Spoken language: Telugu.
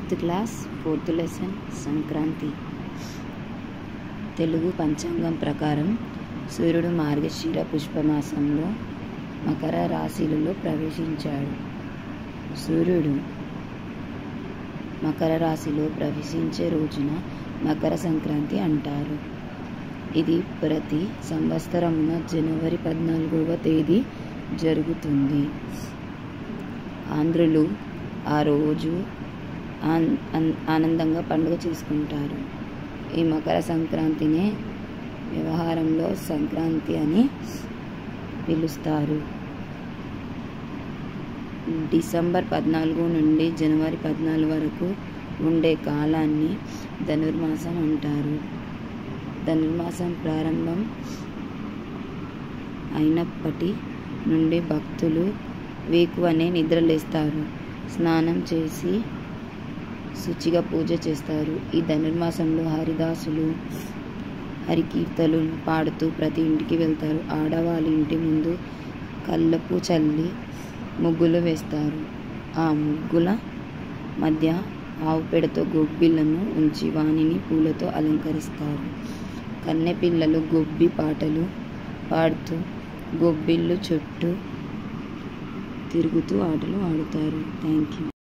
fifth class fourth lesson Sankranti Telugu పంచాంగం ప్రకారం సూర్యుడు మార్గశిర పుష్పమాసంలో మకర రాశిలో ప్రవేశించాడు సూర్యుడు మకర రాశిలో ప్రవేశించే రోజున మకర సంక్రాంతి అంటారు ఇది ప్రతి సంవత్సరమున జనవరి పద్నాలుగవ తేదీ జరుగుతుంది ఆంధ్రులు ఆ రోజు ఆన్- ఆన్- ఆనందంగా పండుగ చేసుకుంటారు ఈ మకర సంక్రాంతినే వ్యవహారంలో సంక్రాంతి అని పిలుస్తారు డిసెంబర్ పద్నాలుగు నుండి జనవరి పద్నాలుగు వరకు ఉండే కాలాన్ని ధనుర్మాసం అంటారు ధనుర్మాసం ప్రారంభం అయినప్పటి నుండి భక్తులు వేకువనే నిద్రలేస్తారు స్నానం చేసి శుచిగా పూజ చేస్తారు ఈ ధనుర్మాసంలో హరిదాసులు హరికీర్తలు పాడుతూ ప్రతి ఇంటికి వెళ్తారు ఆడవాళ్ళ ఇంటి ముందు కళ్ళపు చల్లి ముగ్గులు వేస్తారు ఆ ముగ్గుల మధ్య ఆవు పెడతో గొబ్బిళ్ళను ఉంచి వానిని పూలతో అలంకరిస్తారు కన్నె పిల్లలు గొబ్బి పాటలు పాడుతూ గొబ్బిళ్ళు చుట్టూ తిరుగుతూ ఆటలు ఆడుతారు థ్యాంక్ యూ